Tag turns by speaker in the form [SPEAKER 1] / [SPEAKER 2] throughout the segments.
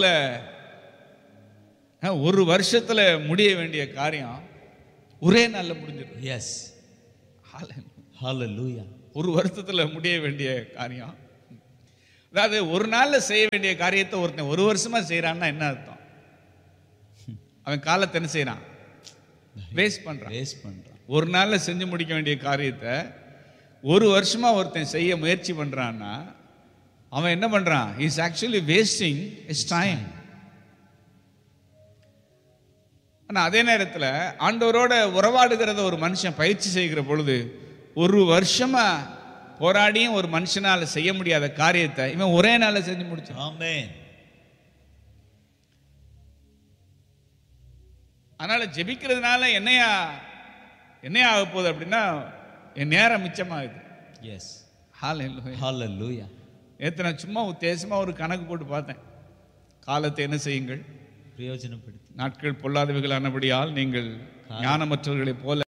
[SPEAKER 1] அஹ், ஒரு வருஷத்துல முடிய வேண்டிய காரியம் ஒரே நாள்ல முடிஞ்சிடும்
[SPEAKER 2] எஸ் ஹalleluya
[SPEAKER 1] ஒரு வருஷத்துல முடிய வேண்டிய காரியம் அதாவது ஒரு நாள்ல செய்ய வேண்டிய காரியத்தை ஒருத்தன் ஒரு வருஷமா செய்யறான்னா என்ன அர்த்தம் அவன் காலத்தை என்ன செய்யறான் வேஸ்ட் பண்றான்
[SPEAKER 2] வேஸ்ட் பண்றான்
[SPEAKER 1] ஒரு நாள்ல செஞ்சு முடிக்க வேண்டிய காரியத்தை ஒரு வருஷமா ஒருத்தன் செய்ய முயற்சி பண்றான்னா அவன் என்ன பண்றான் is actually wasting is time ஆனா அதே நேரத்துல ஆண்டவரோட உறவாடுகிறத ஒரு மனுஷன் பயிற்சி செய்கிற பொழுது ஒரு வருஷமா போராடியும் ஒரு மனுஷனால செய்ய முடியாத காரியத்தை இவன் ஒரே நாள்ல செஞ்சு முடிச்சான்
[SPEAKER 2] ஆமென்
[SPEAKER 1] அதனால ஜெபிக்கிறதுனால என்னையா என்னையா ஆக போகுது அப்படின்னா என் நேரம் மிச்சமாகுது
[SPEAKER 2] எஸ்
[SPEAKER 1] ஹால்
[SPEAKER 2] ஹalleluya
[SPEAKER 1] நேற்று நான் சும்மா உத்தேசமா ஒரு கணக்கு போட்டு பார்த்தேன் காலத்தை என்ன செய்யுங்கள்
[SPEAKER 2] பிரயோஜனப்படுத்தி
[SPEAKER 1] நாட்கள் பொல்லாதவைகளானபடியால் நீங்கள் ஞானமற்றவர்களைப் போல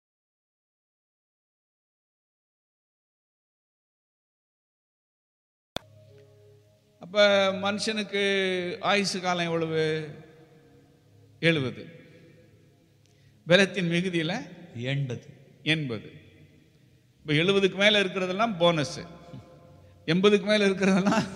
[SPEAKER 1] அப்ப மனுஷனுக்கு ஆயுசு காலம் எவ்வளவு எழுபது பலத்தின் மிகுதியில
[SPEAKER 2] எண்பது
[SPEAKER 1] எண்பது இப்போ எழுபதுக்கு மேல இருக்கிறதெல்லாம் போனஸ் எண்பதுக்கு மேல இருக்கிறதெல்லாம்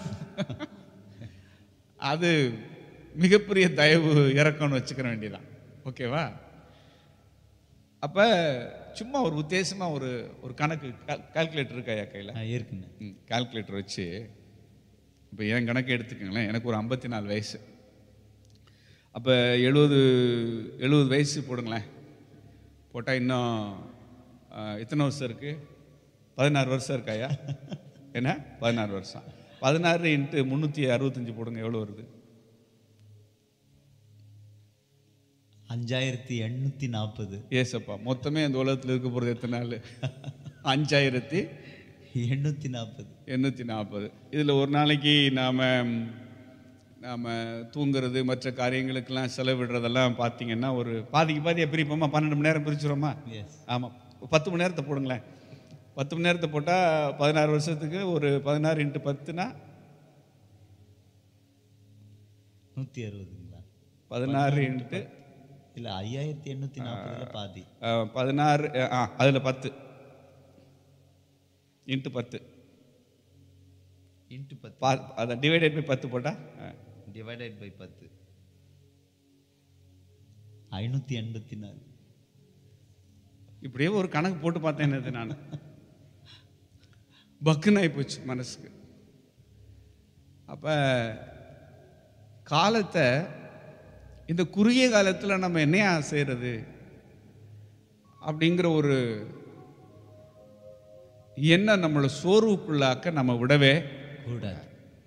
[SPEAKER 1] அது மிகப்பெரிய தயவு இறக்கம்னு வச்சுக்கிற வேண்டியதான் ஓகேவா அப்ப சும்மா ஒரு உத்தேசமா ஒரு ஒரு கணக்கு கால்குலேட்டர் இருக்காயா கையில
[SPEAKER 2] ஆ, இருக்குங்க
[SPEAKER 1] கால்குலேட்டர் வச்சு இப்போ என் கணக்கு எடுத்துக்கங்களேன் எனக்கு ஒரு ஐம்பத்தி நாலு வயசு அப்போ எழுபது எழுபது வயசு போடுங்களேன் போட்டால் இன்னும் ஆ, எத்தனை வருஷம் இருக்கு பதினாறு வருஷம் இருக்காயா என்ன பதினாறு வருஷம் பதினாறு இன்ட்டு முந்நூற்றி அறுபத்தஞ்சு போடுங்க எவ்வளோ வருது
[SPEAKER 2] அஞ்சாயிரத்தி எண்ணூத்தி நாற்பது
[SPEAKER 1] ஏசப்பா மொத்தமே இந்த உலகத்தில் இருக்க போகிறது எத்தனை நாள் அஞ்சாயிரத்தி
[SPEAKER 2] எண்ணூத்தி நாற்பது
[SPEAKER 1] எண்ணூற்றி நாற்பது இதில் ஒரு நாளைக்கு நாம் நாம் தூங்குறது மற்ற காரியங்களுக்கெல்லாம் செலவிடுறதெல்லாம் பார்த்தீங்கன்னா ஒரு பாதிக்கு பாதியை பிரிப்போமா பன்னெண்டு மணி நேரம் பிரிச்சுருவோமா
[SPEAKER 2] எஸ்
[SPEAKER 1] ஆமாம் பத்து மணி நேரத்தை போடுங்களேன் பத்து மணி நேரத்தை போட்டால் பதினாறு வருஷத்துக்கு ஒரு பதினாறு இன்ட்டு பத்துனா
[SPEAKER 2] நூத்தி அறுபதுங்களா
[SPEAKER 1] பதினாறு இன்ட்டு
[SPEAKER 2] இல்ல ஐயாயிரத்தி எண்ணூத்தி நாற்பதுல பாதி
[SPEAKER 1] அஹ், பதினாறு அஹ், ஆ அதில் பத்து இன்ட்டு பத்து
[SPEAKER 2] இன்ட்டு பத்து
[SPEAKER 1] பா அதை டிவைடட் பை பத்து போட்டால்
[SPEAKER 2] டிவைடட் பை பத்து ஐநூத்தி எண்பத்தி நாலு
[SPEAKER 1] இப்படியே ஒரு கணக்கு போட்டு பார்த்தேன் என்னது நான் பக்குன்னு ஆகி போச்சு மனசுக்கு அப்ப காலத்தை இந்த குறுகிய காலத்தில் நம்ம என்னையா செய்யறது அப்படிங்கிற ஒரு எண்ணம் நம்மளை சோர்வுக்குள்ளாக்க நம்ம விடவே
[SPEAKER 2] கூடாது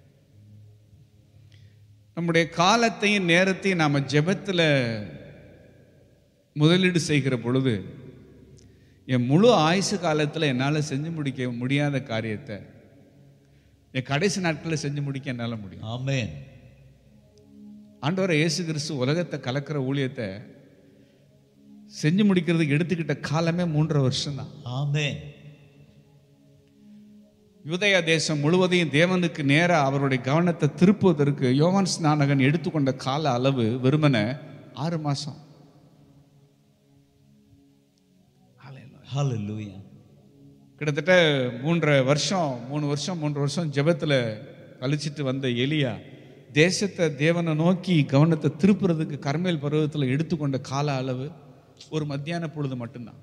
[SPEAKER 1] நம்முடைய காலத்தையும் நேரத்தையும் நாம் ஜெபத்தில் முதலீடு செய்கிற பொழுது என் முழு ஆயுசு காலத்தில் என்னால் செஞ்சு முடிக்க முடியாத காரியத்தை என் கடைசி நாட்களில் செஞ்சு முடிக்க என்னால் முடியும்
[SPEAKER 2] ஆமென்
[SPEAKER 1] ஆண்டவரை இயேசு கிறிஸ்து உலகத்தை கலக்கிற ஊழியத்தை செஞ்சு முடிக்கிறதுக்கு எடுத்துக்கிட்ட காலமே மூன்றரை வருஷம்தான்
[SPEAKER 2] ஆமென்
[SPEAKER 1] யூதயா தேசம் முழுவதையும் தேவனுக்கு நேரா அவருடைய கவனத்தை திருப்புவதற்கு யோவான் ஸ்நானகன் எடுத்துக்கொண்ட கால அளவு வெறுமனே ஆறு மாசம்
[SPEAKER 2] ஹalleluya
[SPEAKER 1] கிட்டத்தட்ட மூன்றரை வருஷம் மூணு வருஷம் மூன்று வருஷம் ஜெபத்துல கழிச்சிட்டு வந்த எலியா தேசத்தை தேவனை நோக்கி கவனத்தை திருப்புறதுக்கு கர்மேல் பருவத்தில் எடுத்துக்கொண்ட கால அளவு ஒரு மத்தியான பொழுது மட்டும்தான்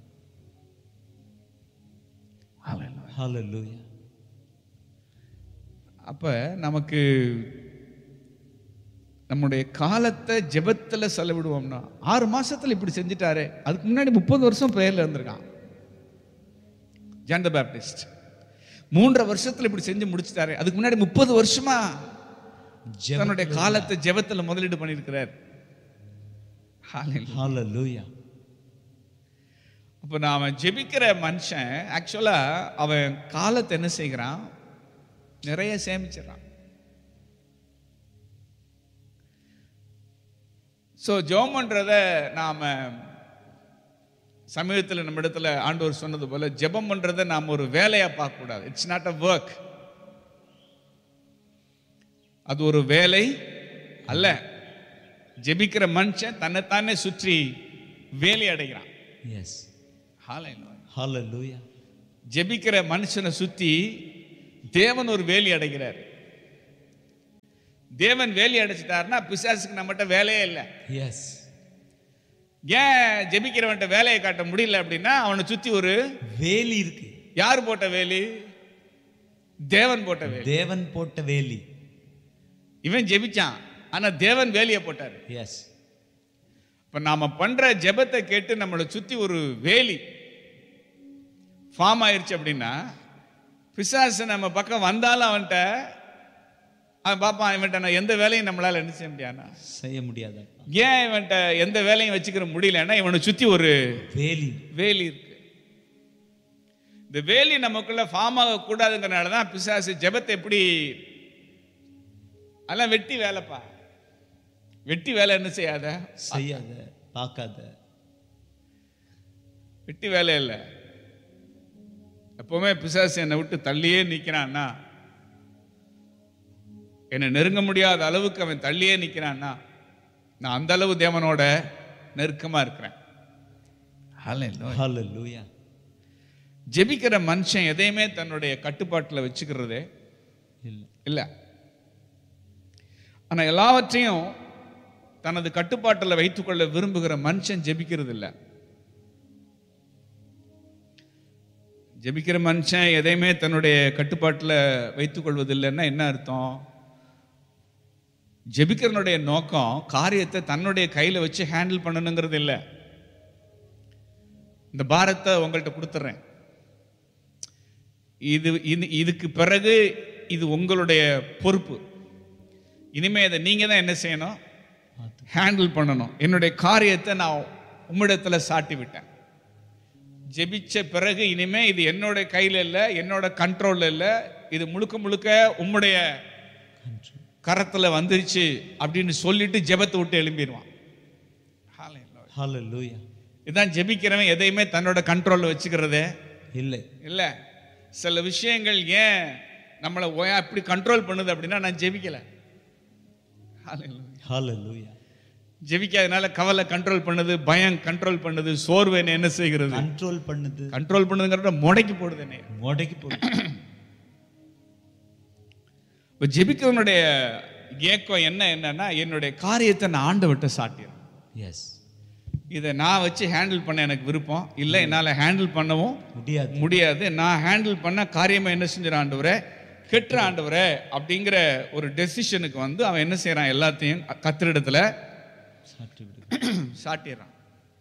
[SPEAKER 2] ஹalleluya
[SPEAKER 1] அப்ப நமக்கு நம்முடைய காலத்தை ஜெபத்துல செலவிடுவோம்னா ஆறு மாசத்துல இப்படி செஞ்சுட்டாரே அதுக்கு முன்னாடி முப்பது வருஷம் பிரேயர்ல இருந்திருக்கான் ஜான் த பேப்டிஸ்ட் மூன்றரை வருஷத்துல இப்படி செஞ்சு முடிச்சுட்டாரே அதுக்கு முன்னாடி முப்பது வருஷமா தன்னுடைய காலத்தை ஜெபத்துல முதலீடு பண்ணியிருக்கிறார் Hallelujah.
[SPEAKER 2] ஹalleluya
[SPEAKER 1] அப்போ நாம ஜெபிக்கிற மனுஷன் ஆக்சுவலா அவன் காலத்தை என்ன செய்கிறான் நிறைய சேமிச்சிடறான் ஸோ ஜெபம் பண்றத நாம சமீபத்தில் நம்ம இடத்துல ஆண்டவர் சொன்னது போல ஜெபம் பண்றதை நாம் ஒரு வேலையா பார்க்க கூடாது இட்ஸ் நாட் அ ஒர்க் அது ஒரு வேலை அல்ல ஜெபிக்கிற மனுஷன் தன்னைத்தானே சுற்றி வேலி அடைகிறான்
[SPEAKER 2] எஸ்
[SPEAKER 1] Hallelujah.
[SPEAKER 2] ஹalleluya
[SPEAKER 1] ஜெபிக்கிற மனுஷனை சுத்தி தேவன் ஒரு வேலி அடைகிறார் தேவன் வேலி அடைச்சிட்டாருன்னா பிசாசுக்கு நம்மகிட்ட வேலையே இல்லை
[SPEAKER 2] எஸ்
[SPEAKER 1] ஏன் ஜெபிக்கிறவன்ட்ட வேலையை காட்ட முடியல அப்படின்னா அவனை சுத்தி ஒரு
[SPEAKER 2] வேலி இருக்கு
[SPEAKER 1] யார் போட்ட வேலி தேவன் போட்ட வேலி
[SPEAKER 2] தேவன் போட்ட வேலி
[SPEAKER 1] இவன் ஜெபிச்சான் ஆனா தேவன் வேலியை போட்டார்
[SPEAKER 2] எஸ்
[SPEAKER 1] இப்ப நாம பண்ற ஜெபத்தை கேட்டு நம்மளை சுத்தி ஒரு வேலி ஃபார்ம் ஆயிருச்சு அப்படின்னா பிசாசு நம்ம பக்கம் வந்தாலும் அவன்கிட்ட அவன் பார்ப்பான் இவன்ட்ட நான் எந்த வேலையும் நம்மளால என்ன செய்ய முடியாதுன்னா
[SPEAKER 2] செய்ய முடியாதப்பா
[SPEAKER 1] ஏன் இவன்ட்ட எந்த வேலையும் வச்சுக்கிற முடியலன்னா இவனை சுத்தி ஒரு
[SPEAKER 2] வேலி
[SPEAKER 1] வேலி இருக்கு இந்த வேலி நமக்குள்ள ஃபார்ம் ஆக கூடாதுங்கிறனால தான் பிசாசு ஜெபத்தை எப்படி அதெல்லாம் வெட்டி வேலைப்பா வெட்டி வேலை என்ன செய்யாத
[SPEAKER 2] செய்யாத பார்க்காத
[SPEAKER 1] வெட்டி வேலை இல்லை எப்பவுமே பிசாசு என்னை விட்டு தள்ளியே நிற்கிறான்னா என்னை நெருங்க முடியாத அளவுக்கு அவன் தள்ளியே நிற்கிறான்னா நான் அந்த அளவு தேவனோட நெருக்கமா இருக்கிறேன் Hallelujah.
[SPEAKER 2] ஹalleluya
[SPEAKER 1] ஜெபிக்கிற மனுஷன் எதையுமே தன்னுடைய கட்டுப்பாட்டில் வச்சுக்கிறதே
[SPEAKER 2] இல்ல
[SPEAKER 1] இல்லை ஆனா எல்லாவற்றையும் தனது கட்டுப்பாட்டில் வைத்துக்கொள்ள விரும்புகிற மனுஷன் ஜெபிக்கிறது இல்லை ஜெபிக்கிற மனுஷன் எதையுமே தன்னுடைய கட்டுப்பாட்டில் வைத்துக்கொள்வதில்லைன்னா என்ன அர்த்தம் ஜெபிக்கிறனுடைய நோக்கம் காரியத்தை தன்னுடைய கையில் வச்சு ஹேண்டில் பண்ணணுங்கிறது இல்லை இந்த பாரத்தை உங்கள்கிட்ட கொடுத்துட்றேன் இது இது- இதுக்கு பிறகு இது உங்களுடைய பொறுப்பு இனிமே இதை நீங்க தான் என்ன செய்யணும்
[SPEAKER 2] பார்த்து
[SPEAKER 1] ஹேண்டில் பண்ணணும் என்னுடைய காரியத்தை நான் உம்மிடத்துல சாட்டி விட்டேன் ஜெபிச்ச பிறகு இனிமே இது என்னோட கையில இல்லை என்னோட கண்ட்ரோல்ல இல்லை இது முழுக்க முழுக்க உம்முடைய
[SPEAKER 2] control.
[SPEAKER 1] கரத்துல வந்துருச்சு அப்படின்னு சொல்லிட்டு ஜெபத்தை விட்டு எழும்பிடுவான் Hallelujah.
[SPEAKER 2] ஹalleluya
[SPEAKER 1] இதான் ஜெபிக்கிறவன் எதையுமே தன்னோட கண்ட்ரோல்ல வச்சுக்கிறதே
[SPEAKER 2] இல்லை
[SPEAKER 1] இல்லை சில விஷயங்கள் ஏன் நம்மளை ஓயா இப்படி கண்ட்ரோல் பண்ணுது அப்படின்னா நான் ஜெபிக்கல Hallelujah.
[SPEAKER 2] ஹalleluya
[SPEAKER 1] ஜெபிக்காதனால கவலை கண்ட்ரோல் பண்ணுது பயம் கண்ட்ரோல் பண்ணுது சோர்வு என்னை என்ன செய்கிறது
[SPEAKER 2] கண்ட்ரோல் பண்ணுது
[SPEAKER 1] கண்ட்ரோல் பண்ணுதுங்கிறத முடக்கி போடுது என்னை
[SPEAKER 2] முடக்கி போடு
[SPEAKER 1] இப்போ ஜெபிக்கிறவனுடைய ஏக்கம் என்ன என்னன்னா என்னுடைய காரியத்தை நான் ஆண்டவர்கிட்ட சாட்டிடுறேன்
[SPEAKER 2] எஸ்
[SPEAKER 1] இதை நான் வச்சு ஹேண்டில் பண்ண எனக்கு விருப்பம் இல்லை என்னால் ஹேண்டில் பண்ணவும்
[SPEAKER 2] முடியாது
[SPEAKER 1] முடியாது நான் ஹேண்டில் பண்ண காரியமா என்ன செஞ்சிட ஆண்டவரே கெட்டுற ஆண்டவரே அப்படிங்கிற ஒரு டெசிஷனுக்கு வந்து அவன் என்ன செய்றான் எல்லாத்தையும் கத்திரிடத்துல
[SPEAKER 2] சாற்றி விடு
[SPEAKER 1] சாட்டிடுறான்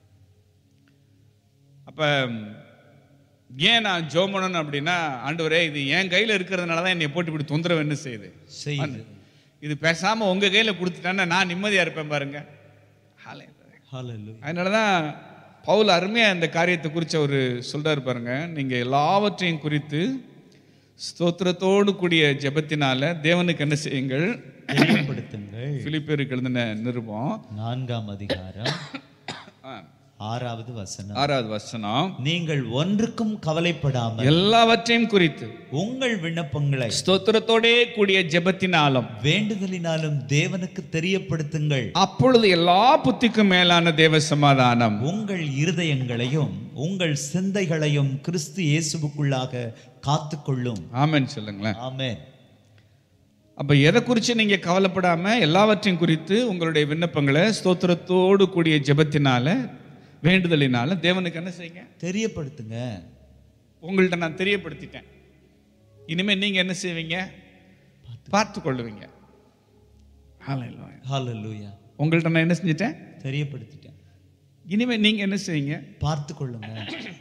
[SPEAKER 1] அப்ப ஏன் நான் ஜோம் பண்ணணும் அப்படின்னா ஆண்டவரே இது என் கையில இருக்கிறதுனால தான் என்னை போட்டு இப்படி தொந்தரவு என்ன செய்யுது
[SPEAKER 2] செய்யுது
[SPEAKER 1] இது பேசாம உங்க கையில கொடுத்துட்டான்னா நான் நிம்மதியா இருப்பேன் பாருங்க Hallelujah.
[SPEAKER 2] ஹalleluya
[SPEAKER 1] அதனால தான் பவுல் அருமையாக இந்த காரியத்தை குறித்து அவர் சொல்றாரு பாருங்க நீங்கள் எல்லாவற்றையும் குறித்து ஸ்தோத்திரத்தோடு கூடிய ஜெபத்தினால தேவனுக்கு என்ன செய்யுங்கள்
[SPEAKER 2] தெரியப்படுத்துங்கள்
[SPEAKER 1] பிலிப்பேருக்கு எழுதின நிருபம்
[SPEAKER 2] நான்காம் அதிகாரம்
[SPEAKER 1] ஆ,
[SPEAKER 2] ஆறாவது வசனம்
[SPEAKER 1] ஆறாவது வசனம்
[SPEAKER 2] நீங்கள் ஒன்றுக்கும் கவலைப்படாமல்
[SPEAKER 1] எல்லாவற்றையும் குறித்து
[SPEAKER 2] உங்கள் விண்ணப்பங்களை
[SPEAKER 1] ஸ்தோத்திரத்தோடே கூடிய ஜெபத்தினாலும்
[SPEAKER 2] வேண்டுதலினாலும் தேவனுக்கு தெரியப்படுத்துங்கள்
[SPEAKER 1] அப்பொழுது எல்லா புத்திக்கும் மேலான தேவ சமாதானம்
[SPEAKER 2] உங்கள் இருதயங்களையும் உங்கள் சிந்தைகளையும் கிறிஸ்து இயேசுவுக்குள்ளாக காத்துக்கொள்ளும்
[SPEAKER 1] ஆமென் சொல்லுங்களேன்
[SPEAKER 2] ஆமென்
[SPEAKER 1] அப்ப எதை குறித்து நீங்க கவலைப்படாம எல்லாவற்றையும் குறித்து உங்களுடைய விண்ணப்பங்களை ஸ்தோத்திரத்தோடு கூடிய ஜெபத்தினால வேண்டுதலினால தேவனுக்கு என்ன செய்யுங்க
[SPEAKER 2] தெரியப்படுத்துங்க
[SPEAKER 1] உங்கள்ட்ட நான் தெரியப்படுத்திட்டேன் இனிமே நீங்க என்ன செய்வீங்க பார்த்து கொள்ளுவீங்க Hallelujah.
[SPEAKER 2] ஹalleluya
[SPEAKER 1] உங்கள்ட்ட நான் என்ன செஞ்சிட்டேன்
[SPEAKER 2] தெரியப்படுத்திட்டேன்
[SPEAKER 1] இனிமே நீங்க என்ன செய்வீங்க
[SPEAKER 2] பார்த்து கொள்ளுங்க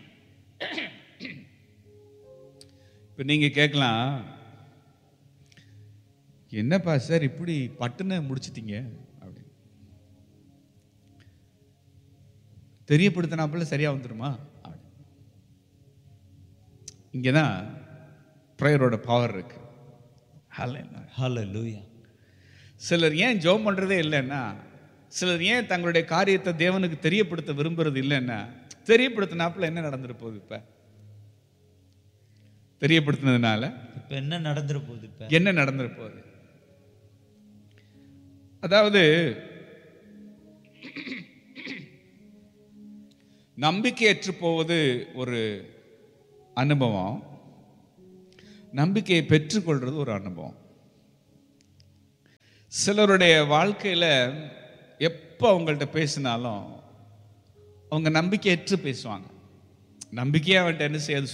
[SPEAKER 1] இப்போ நீங்க கேட்கலாம் என்னப்பா சார் இப்படி பட்டுன்னு முடிச்சிட்டீங்க அப்படின்னு தெரியப்படுத்தினாப்புல சரியா வந்துருமா அப்படின்னு. இங்கதான் ப்ரேயரோட பவர் இருக்கு Hallelujah.
[SPEAKER 2] ஹalleluya
[SPEAKER 1] சிலர் ஏன் ஜெபம் பண்றதே இல்லைன்னா சிலர் ஏன் தங்களுடைய காரியத்தை தேவனுக்கு தெரியப்படுத்த விரும்புறது இல்லைன்னா தெரியப்படுத்தினாப்புல என்ன நடந்துட்டு போகுது இப்ப தெரியப்படுத்தினதுனால
[SPEAKER 2] இப்ப என்ன நடந்துற போகுது இப்ப
[SPEAKER 1] என்ன நடந்துட்டு போகுது அதாவது நம்பிக்கையற்று போவது ஒரு அனுபவம் நம்பிக்கையை பெற்றுக்கொள்றது ஒரு அனுபவம் சிலருடைய வாழ்க்கையில் எப்போ அவங்கள்ட்ட பேசினாலும் அவங்க நம்பிக்கையற்று பேசுவாங்க நம்பிக்கையாக அவன்கிட்ட என்ன செய்யாது